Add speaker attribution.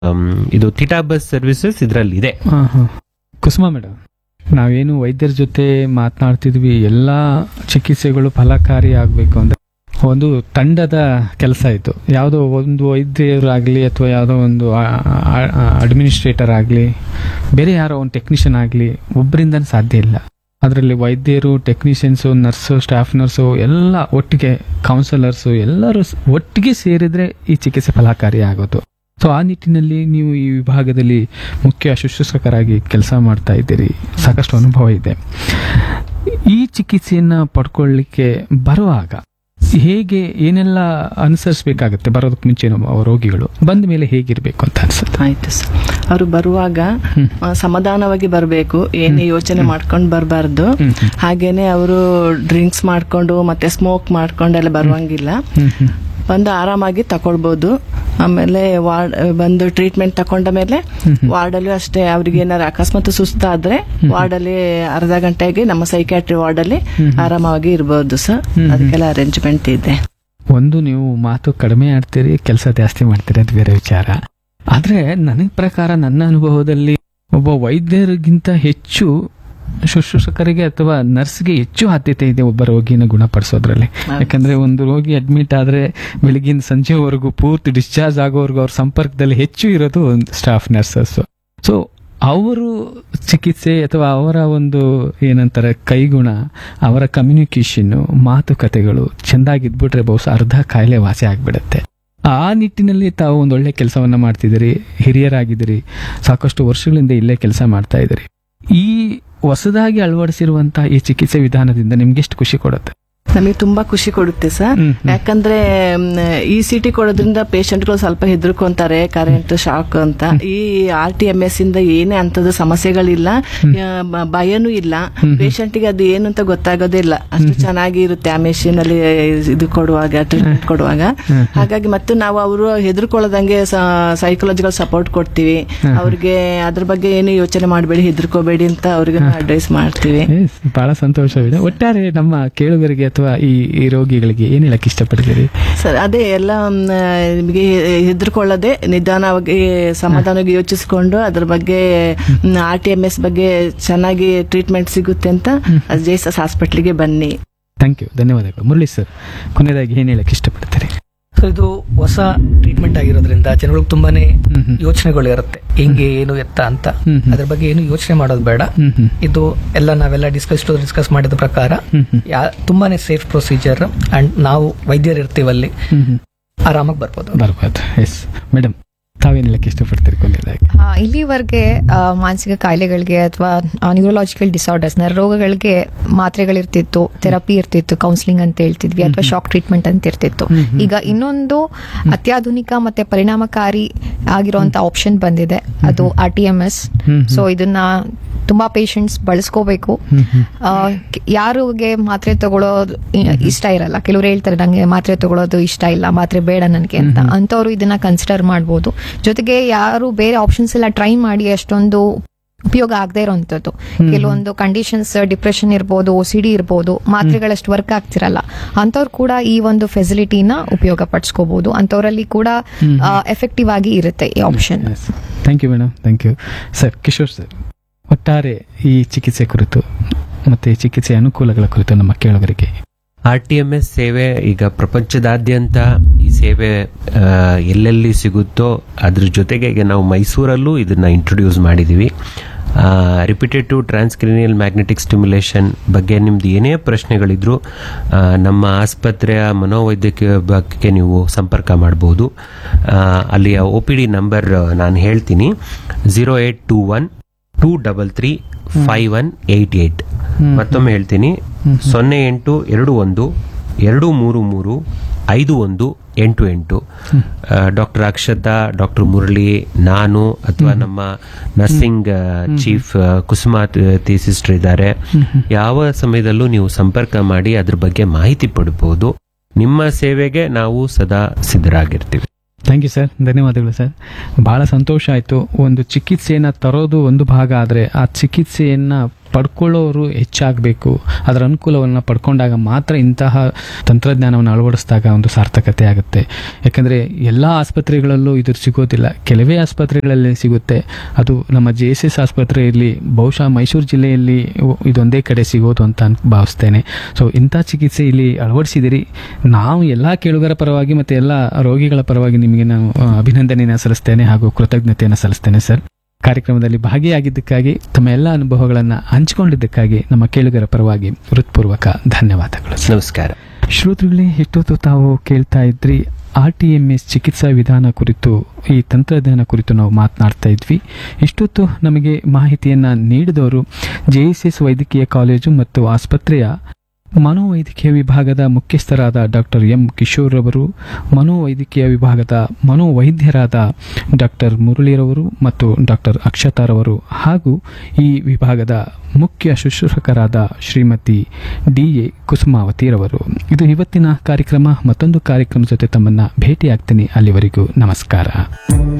Speaker 1: Am, ಇದು ಥಿಟಾಬಸ್ services ಇದರಲ್ಲಿ ಇದೆ
Speaker 2: ಹಾ, ಹಾ. ಕುಸುಮ ಮೇಡಮ್ ನಾವೇನು ವೈದ್ಯರ ಜೊತೆ ಮಾತನಾಡ್ತಿದ್ವಿ ಎಲ್ಲ ಚಿಕಿತ್ಸೆಗಳು ಫಲಕಾರಿ ಆಗಬೇಕು ಅಂದ್ರೆ ಒಂದು ತಂಡದ ಕೆಲಸ ಇತ್ತು ಯಾವುದೋ ಒಂದು ವೈದ್ಯರಾಗಲಿ ಅಥವಾ ಯಾವುದೋ ಒಂದು ಅಡ್ಮಿನಿಸ್ಟ್ರೇಟರ್ ಆಗಲಿ ಬೇರೆ ಯಾರೋ ಒಂದು ಟೆಕ್ನಿಷಿಯನ್ ಆಗಲಿ ಒಬ್ಬರಿಂದ ಸಾಧ್ಯ ಇಲ್ಲ ಅದರಲ್ಲಿ ವೈದ್ಯರು ಟೆಕ್ನಿಷಿಯನ್ಸು ನರ್ಸು ಸ್ಟಾಫ್ ನರ್ಸು ಎಲ್ಲ ಒಟ್ಟಿಗೆ ಕೌನ್ಸಿಲರ್ಸು ಎಲ್ಲರೂ ಸ್- ಒಟ್ಟಿಗೆ ಸೇರಿದ್ರೆ ಈ ಚಿಕಿತ್ಸೆ ಫಲಕಾರಿ ಆಗೋದು ಸೊ ಆ ನಿಟ್ಟಿನಲ್ಲಿ ನೀವು ಈ ವಿಭಾಗದಲ್ಲಿ ಮುಖ್ಯ ಶುಶ್ರೂಷಕರಾಗಿ ಕೆಲಸ ಮಾಡ್ತಾ ಇದ್ದೀರಿ ಸಾಕಷ್ಟು ಅನುಭವ ಇದೆ ಈ ಚಿಕಿತ್ಸೆಯನ್ನ ಪಡ್ಕೊಳ್ಳಿಕ್ಕೆ ಬರುವಾಗ ಹೇಗೆ ಏನೆಲ್ಲ ಅನುಸರಿಸಬೇಕಾಗುತ್ತೆ ಬರೋದಕ್ಕೆ ಮುಂಚೆ ನಮ್ಮ ರೋಗಿಗಳು ಬಂದ ಮೇಲೆ ಹೇಗಿರ್ಬೇಕು ಅಂತ ಅನ್ಸುತ್ತೆ
Speaker 3: ಆಯ್ತು ಸರ್ ಅವರು ಬರುವಾಗ
Speaker 2: ಹ್ಮ್.
Speaker 3: ಆ, ಸಮಾಧಾನವಾಗಿ ಬರಬೇಕು ಏನೇ ಯೋಚನೆ ಮಾಡ್ಕೊಂಡು ಬರಬಾರ್ದು
Speaker 2: ಹ್ಮ್, ಹ್ಮ್.
Speaker 3: ಹಾಗೇನೆ ಅವರು ಡ್ರಿಂಕ್ಸ್ ಮಾಡ್ಕೊಂಡು ಮತ್ತೆ ಸ್ಮೋಕ್ ಮಾಡ್ಕೊಂಡೆಲ್ಲ ಬರುವಂಗಿಲ್ಲ
Speaker 2: ಹ್ಮ್, ಹ್ಮ್.
Speaker 3: ಬಂದು ಆರಾಮಾಗಿ ತಕೊಳ್ಬೋದು ಆಮೇಲೆ ವಾರ್ಡ್ ಬಂದು ಟ್ರೀಟ್ಮೆಂಟ್ ತಕೊಂಡ ಮೇಲೆ ವಾರ್ಡಲ್ಲೂ ಅಷ್ಟೇ ಅವ್ರಿಗೆ ಏನಾರು ಅಕಸ್ಮಾತ್ ಸುಸ್ತಾದ್ರೆ ವಾರ್ಡಲ್ಲಿ ಅರ್ಧ ಗಂಟೆಗೆ ನಮ್ಮ ಸೈಕ್ಯಾಟ್ರಿ ವಾರ್ಡಲ್ಲಿ ಆರಾಮಾಗಿ ಇರ್ಬೋದು ಸರ್ ಅದಕ್ಕೆಲ್ಲ ಅರೇಂಜ್ಮೆಂಟ್ ಇದೆ
Speaker 2: ಒಂದು ನೀವು ಮಾತು ಕಡಿಮೆ ಆಡ್ತೀರಿ ಕೆಲಸ ಜಾಸ್ತಿ ಮಾಡ್ತೀರಿ ಅದು ಬೇರೆ ವಿಚಾರ ಆದ್ರೆ ನನಗೆ ಪ್ರಕಾರ ನನ್ನ ಅನುಭವದಲ್ಲಿ ಒಬ್ಬ ವೈದ್ಯರಿಗಿಂತ ಹೆಚ್ಚು ಶುಶ್ರೂಷಕರಿಗೆ ಅಥವಾ ನರ್ಸ್ಗೆ ಹೆಚ್ಚು ಆದ್ಯತೆ ಇದೆ ಒಬ್ಬ ರೋಗಿನ ಗುಣಪಡಿಸೋದ್ರಲ್ಲಿ ಯಾಕಂದ್ರೆ ಒಂದು ರೋಗಿ ಅಡ್ಮಿಟ್ ಆದ್ರೆ ಬೆಳಗಿನ ಸಂಜೆವರೆಗೂ ಪೂರ್ತಿ ಡಿಸ್ಚಾರ್ಜ್ ಆಗೋವರೆಗೂ ಅವ್ರ ಸಂಪರ್ಕದಲ್ಲಿ ಹೆಚ್ಚು ಇರೋದು ಒಂದು ಸ್ಟಾಫ್ ನರ್ಸಸ್ ಸೊ ಅವರು ಚಿಕಿತ್ಸೆ ಅಥವಾ ಅವರ ಒಂದು ಏನಂತಾರೆ ಕೈಗುಣ ಅವರ ಕಮ್ಯುನಿಕೇಶನ್ ಮಾತುಕತೆಗಳು ಚೆಂದಾಗಿದ್ಬಿಟ್ರೆ ಬಹುಶಃ ಅರ್ಧ ಕಾಯಿಲೆ ವಾಸಿ ಆಗ್ಬಿಡುತ್ತೆ ಆ ನಿಟ್ಟಿನಲ್ಲಿ ತಾವು ಒಂದು ಒಳ್ಳೆ ಕೆಲಸವನ್ನ ಮಾಡ್ತಿದ್ದೀರಿ ಹಿರಿಯರಾಗಿದ್ದೀರಿ ಸಾಕಷ್ಟು ವರ್ಷಗಳಿಂದ ಇಲ್ಲೇ ಕೆಲಸ ಮಾಡ್ತಾ ಇದ್ದೀರಿ ಈ ಹೊಸದಾಗಿ ಅಳವಡಿಸಿರುವಂತಹ ಈ ಚಿಕಿತ್ಸೆ ವಿಧಾನದಿಂದ ನಿಮ್ಗೆ ಎಷ್ಟು ಖುಷಿ ಕೊಡುತ್ತೆ
Speaker 3: ನಮಗೆ ತುಂಬಾ ಖುಷಿ ಕೊಡುತ್ತೆ ಸರ್
Speaker 2: ಹ್ಮ್, ಹ್ಮ್.
Speaker 3: ಯಾಕಂದ್ರೆ ಈ ಸಿ ಟಿ ಕೊಡೋದ್ರಿಂದ ಪೇಷಂಟ್ಗಳು ಸ್ವಲ್ಪ ಹೆದರ್ಕೊಂತಾರೆ ಕರೆಂಟ್ ಶಾಕ್ ಅಂತ ಈ ಆರ್ ಟಿ ಎಂ ಎಸ್ ಇಂದ ಏನೇ ಅಂತದ ಸಮಸ್ಯೆಗಳಿಲ್ಲ ಆ, ಬ- ಭಯನೂ ಇಲ್ಲ ಪೇಷಂಟ್ಗೆ ಅದು ಏನು ಅಂತ ಗೊತ್ತಾಗೋದೇ ಇಲ್ಲ ಅಷ್ಟು ಚೆನ್ನಾಗಿ ಇರುತ್ತೆ ಆ ಮೆಷಿನ್ ಅಲ್ಲಿ ಇದು ಕೊಡುವಾಗ ಟ್ರೀಟ್ಮೆಂಟ್ ಕೊಡುವಾಗ ಹಾಗಾಗಿ ಮತ್ತು ನಾವು ಅವರು ಹೆದರ್ಕೊಳ್ಳೋದಂಗೆ ಸೈಕಲಾಜಿಕಲ್ ಸಪೋರ್ಟ್ ಕೊಡ್ತೀವಿ ಅವ್ರಿಗೆ ಅದ್ರ ಬಗ್ಗೆ ಏನು ಯೋಚನೆ ಮಾಡಬೇಡಿ ಹೆದರ್ಕೋಬೇಡಿ ಅಂತ ಅವ್ರಿಗೆ ಅಡ್ವೈಸ್ ಮಾಡ್ತೀವಿ
Speaker 2: Yes, ಬಹಳ ಸಂತೋಷವಿದೆ ಒಟ್ಟಾರೆ ನಮ್ಮ ಕೇಳುಗರಿಗೆ ಅಥವಾ ಈ ಈ ರೋಗಿಗಳಿಗೆ ಏನ್ ಹೇಳಕ್ ಇಷ್ಟಪಡ್ತೀರಿ
Speaker 3: ಸರ್ ಅದೇ ಎಲ್ಲ ಮ್, ನಿಮಗೆ ಹೆದರ್ಕೊಳ್ಳದೆ ನಿಧಾನವಾಗಿ ಸಮಾಧಾನವಾಗಿ ಯೋಚಿಸಿಕೊಂಡು ಅದ್ರ ಬಗ್ಗೆ ಆರ್ ಟಿ ಎಂ ಎಸ್ ಬಗ್ಗೆ ಚೆನ್ನಾಗಿ ಟ್ರೀಟ್ಮೆಂಟ್ ಸಿಗುತ್ತೆ ಅಂತ ಜೈಸಸ್ ಹಾಸ್ಪಿಟ್ಲಿಗೆ ಬನ್ನಿ
Speaker 2: ಥ್ಯಾಂಕ್ ಯು ಧನ್ಯವಾದಗಳು ಮುರಳಿ ಸರ್ ಕೊನೆಯದಾಗಿ ಏನ್ ಹೇಳಕ್ ಇಷ್ಟಪಡ್ತೀರಿ
Speaker 4: ಸೊ ಇದು ಹೊಸ ಟ್ರೀಟ್ಮೆಂಟ್ ಆಗಿರೋದ್ರಿಂದ ಜನಗಳಿಗೆ ತುಂಬಾನೇ
Speaker 2: ಹ್ಮ್ ಹ್ಮ್.
Speaker 4: ಯೋಚನೆಗಳು ಇರುತ್ತೆ ಹೆಂಗೆ ಏನು ಎತ್ತ ಅಂತ
Speaker 2: ಹ್ಮ್ ಹ್ಮ್.
Speaker 4: ಅದ್ರ ಬಗ್ಗೆ ಏನು ಯೋಚನೆ ಮಾಡೋದು ಬೇಡ
Speaker 2: ಹ್ಮ್ ಹ್ಮ್.
Speaker 4: ಇದು ಎಲ್ಲ ನಾವೆಲ್ಲ ಡಿಸ್ಕಸ್ ಡಿಸ್ಕಸ್ ಮಾಡಿದ ಪ್ರಕಾರ
Speaker 2: ಹ್ಮ್ ಹ್ಮ್.
Speaker 4: ಯಾ- ತುಂಬಾನೇ ಸೇಫ್ ಪ್ರೊಸೀಜರ್ ಅಂಡ್ ನಾವು ವೈದ್ಯರು ಇರ್ತೀವಲ್ಲಿ
Speaker 2: ಹ್ಮ್ ಹ್ಮ್.
Speaker 4: ಆರಾಮಾಗಿ ಬರ್ಬೋದು
Speaker 2: ಬರ್ಬೋದು ಎಸ್ ಮೇಡಮ್ ತಾವೇನ್ ಹೇಳಕ್ ಇಷ್ಟಪಡ್ತೀರಿ ಕೊನೆಯದಾಗಿ
Speaker 5: ಆ, ಇಲ್ಲಿವರೆಗೆ ಆ, ಮಾನಸಿಕ ಕಾಯಿಲೆಗಳಿಗೆ ಅಥವಾ ನ್ಯೂರೋಲಾಜಿಕಲ್ ಡಿಸಾರ್ಡರ್ಸ್ ರೋಗಗಳಿಗೆ ಮಾತ್ರೆಗಳಿರ್ತಿತ್ತು ಥೆರಪಿ ಇರ್ತಿತ್ತು ಕೌನ್ಸಿಲಿಂಗ್ ಅಂತ ಹೇಳ್ತಿದ್ವಿ ಅಥವಾ ಶಾಕ್ ಟ್ರೀಟ್ಮೆಂಟ್ ಅಂತ ಇರ್ತಿತ್ತು ಈಗ ಇನ್ನೊಂದು ಅತ್ಯಾಧುನಿಕ ಮತ್ತೆ ಪರಿಣಾಮಕಾರಿ ಆಗಿರುವಂತ ಆಪ್ಷನ್ ಬಂದಿದೆ ಅದು R T M S
Speaker 2: hmm.
Speaker 5: So ಇದನ್ನ ತುಂಬಾ ಪೇಷಂಟ್ಸ್ ಬಳಸ್ಕೋಬೇಕು ಆ, ಕೆ- ಯಾರಿಗೆ ಮಾತ್ರೆ ತಗೊಳ್ಳೋದು ಇ- ಇಷ್ಟ ಇರಲ್ಲ ಕೆಲವರು ಹೇಳ್ತಾರೆ ನಂಗೆ ಮಾತ್ರೆ ತಗೊಳ್ಳೋದು ಇಷ್ಟ ಇಲ್ಲ ಮಾತ್ರೆ ಬೇಡ ನನಗೆ ಅಂತ ಅಂತವ್ರು ಇದನ್ನ ಕನ್ಸಿಡರ್ ಮಾಡ್ಬೋದು ಜೊತೆಗೆ ಯಾರು ಬೇರೆ ಆಪ್ಷನ್ಸ್ ಎಲ್ಲ ಟ್ರೈ ಮಾಡಿ ಅಷ್ಟೊಂದು ಉಪಯೋಗ ಆಗದೆ ಇರೋಂಥದ್ದು ಕೆಲವೊಂದು ಕಂಡೀಷನ್ಸ್ ಡಿಪ್ರೆಷನ್ ಇರ್ಬೋದು ಸಿ ಡಿ ಇರ್ಬೋದು ಮಾತ್ರೆಗಳಷ್ಟು ವರ್ಕ್ ಆಗ್ತಿರಲ್ಲ ಅಂತವ್ರು ಕೂಡ ಈ ಒಂದು ಫೆಸಿಲಿಟಿನ ಉಪಯೋಗ ಪಡಿಸ್ಕೋಬಹುದು ಅಂತವರಲ್ಲಿ ಕೂಡ ಎಫೆಕ್ಟಿವ್ ಆಗಿ ಇರುತ್ತೆ ಈ option
Speaker 2: thank you madam thank you sir Kishore sir ಒಟ್ಟಾರೆ ಈ ಚಿಕಿತ್ಸೆ ಕುರಿತು ಮತ್ತೆ ಈ ಚಿಕಿತ್ಸೆ ಅನುಕೂಲಗಳ ಕುರಿತು ನಮ್ಮ ಕೇಳುಗರಿಗೆ
Speaker 1: ಆರ್ ಟಿ ಎಂ ಎಸ್ ಸೇವೆ ಈಗ ಪ್ರಪಂಚದಾದ್ಯಂತ ಈ ಸೇವೆ ಆ, ಎಲ್ಲೆಲ್ಲಿ ಸಿಗುತ್ತೋ ಅದ್ರ ಜೊತೆಗೆ ಈಗ ನಾವು ಮೈಸೂರಲ್ಲೂ ಇದನ್ನ ಇಂಟ್ರೊಡ್ಯೂಸ್ ಮಾಡಿದ್ದೀವಿ ರಿಪಿಟೇಟಿವ್ ಟ್ರಾನ್ಸ್ಕ್ರಿನಿಯಲ್ ಮ್ಯಾಗ್ನೆಟಿಕ್ ಸ್ಟಿಮ್ಯುಲೇಷನ್ ಬಗ್ಗೆ ನಿಮ್ದು ಏನೇ ಪ್ರಶ್ನೆಗಳಿದ್ರು ಆ, ನಮ್ಮ ಆಸ್ಪತ್ರೆಯ ಮನೋವೈದ್ಯಕೀಯ ವಿಭಾಗಕ್ಕೆ ನೀವು ಸಂಪರ್ಕ ಮಾಡಬಹುದು ಅಲ್ಲಿಯ ಒ ಪಿ ಡಿ ನಂಬರ್ ನಾನು ಹೇಳ್ತೀನಿ zero eight two one two double three five one eight eight ಮತ್ತೊಮ್ಮೆ ಹೇಳ್ತೀನಿ ಸೊನ್ನೆ ಎಂಟು ಎರಡು ಒಂದು ಎರಡು ಮೂರು ಮೂರು ಐದು ಒಂದು ಎಂಟು ಎಂಟು ಡಾಕ್ಟರ್ ಅಕ್ಷತಾ ಡಾಕ್ಟರ್ ಮುರಳಿ ನಾನು ಅಥವಾ ನಮ್ಮ ನರ್ಸಿಂಗ್ ಚೀಫ್ ಕುಸುಮಾ ತಿ ಸಿಸ್ಟರ್ ಇದ್ದಾರೆ ಯಾವ ಸಮಯದಲ್ಲೂ ನೀವು ಸಂಪರ್ಕ ಮಾಡಿ ಅದ್ರ ಬಗ್ಗೆ ಮಾಹಿತಿ ಪಡಬಹುದು ನಿಮ್ಮ ಸೇವೆಗೆ ನಾವು ಸದಾ ಸಿದ್ಧರಾಗಿರ್ತೀವಿ
Speaker 2: ಥ್ಯಾಂಕ್ ಯು ಸರ್ ಧನ್ಯವಾದಗಳು ಸರ್ ಬಹಳ ಸಂತೋಷ ಆಯಿತು ಒಂದು ಚಿಕಿತ್ಸೆಯನ್ನು ತರೋದು ಒಂದು ಭಾಗ ಆದರೆ ಆ ಚಿಕಿತ್ಸೆಯನ್ನು ಪಡ್ಕೊಳ್ಳೋರು ಹೆಚ್ಚಾಗಬೇಕು ಅದರ ಅನುಕೂಲವನ್ನು ಪಡ್ಕೊಂಡಾಗ ಮಾತ್ರ ಇಂತಹ ತಂತ್ರಜ್ಞಾನವನ್ನು ಅಳವಡಿಸಿದಾಗ ಒಂದು ಸಾರ್ಥಕತೆ ಆಗುತ್ತೆ ಯಾಕಂದರೆ ಎಲ್ಲ ಆಸ್ಪತ್ರೆಗಳಲ್ಲೂ ಇದು ಸಿಗೋದಿಲ್ಲ ಕೆಲವೇ ಆಸ್ಪತ್ರೆಗಳಲ್ಲಿ ಸಿಗುತ್ತೆ ಅದು ನಮ್ಮ ಜೆ ಎಸ್ ಎಸ್ ಆಸ್ಪತ್ರೆಯಲ್ಲಿ ಬಹುಶಃ ಮೈಸೂರು ಜಿಲ್ಲೆಯಲ್ಲಿ ಇದೊಂದೇ ಕಡೆ ಸಿಗೋದು ಅಂತ ಅನ್- ಭಾವಿಸ್ತೇನೆ ಸೊ ಇಂಥ ಚಿಕಿತ್ಸೆ ಇಲ್ಲಿ ಅಳವಡಿಸಿದಿರಿ ನಾವು ಎಲ್ಲ ಕೇಳುಗರ ಪರವಾಗಿ ಮತ್ತು ಎಲ್ಲ ರೋಗಿಗಳ ಪರವಾಗಿ ನಿಮಗೆ ನಾನು ಆ, ಅಭಿನಂದನೆಯನ್ನು ಸಲ್ಲಿಸ್ತೇನೆ ಹಾಗೂ ಕೃತಜ್ಞತೆಯನ್ನು ಸಲ್ಲಿಸ್ತೇನೆ ಸರ್ ಕಾರ್ಯಕ್ರಮದಲ್ಲಿ ಭಾಗಿಯಾಗಿದ್ದಕ್ಕಾಗಿ ತಮ್ಮ ಎಲ್ಲ ಅನುಭವಗಳನ್ನು ಹಂಚಿಕೊಂಡಿದ್ದಕ್ಕಾಗಿ ನಮ್ಮ ಕೇಳುಗರ ಪರವಾಗಿ ಹೃತ್ಪೂರ್ವಕ ಧನ್ಯವಾದಗಳು ಸರ್.
Speaker 1: ನಮಸ್ಕಾರ
Speaker 2: ಶ್ರೋತೃಗಳೇ ಇಷ್ಟೊತ್ತು ತಾವು ಕೇಳ್ತಾ ಇದ್ರಿ ಆರ್ ಟಿ ಎಂ ಎಸ್ ಚಿಕಿತ್ಸಾ ವಿಧಾನ ಕುರಿತು ಈ ತಂತ್ರಜ್ಞಾನ ಕುರಿತು ನಾವು ಮಾತನಾಡ್ತಾ ಇದ್ವಿ ಇಷ್ಟೊತ್ತು ನಮಗೆ ಮಾಹಿತಿಯನ್ನ ನೀಡಿದವರು ಜೆ ಎಸ್ ಎಸ್ ವೈದ್ಯಕೀಯ ಕಾಲೇಜು ಮತ್ತು ಆಸ್ಪತ್ರೆಯ ಮನೋವೈದ್ಯಕೀಯ ವಿಭಾಗದ ಮುಖ್ಯಸ್ಥರಾದ ಡಾಕ್ಟರ್ ಎಂ ಕಿಶೋರ್ ರವರು ಮನೋವೈದ್ಯಕೀಯ ವಿಭಾಗದ ಮನೋವೈದ್ಯರಾದ ಡಾಕ್ಟರ್ ಮುರಳಿರವರು ಮತ್ತು ಡಾಕ್ಟರ್ ಅಕ್ಷತಾರವರು ಹಾಗೂ ಈ ವಿಭಾಗದ ಮುಖ್ಯ ಶುಶ್ರೂಷಕರಾದ ಶ್ರೀಮತಿ ಡಿ ಎ ಕುಸುಮಾವತಿರವರು ಇದು ಇವತ್ತಿನ ಕಾರ್ಯಕ್ರಮ ಮತ್ತೊಂದು ಕಾರ್ಯಕ್ರಮದ ಜೊತೆ ತಮ್ಮನ್ನ ಭೇಟಿಯಾಗ್ತೀನಿ ಅಲ್ಲಿವರೆಗೂ ನಮಸ್ಕಾರ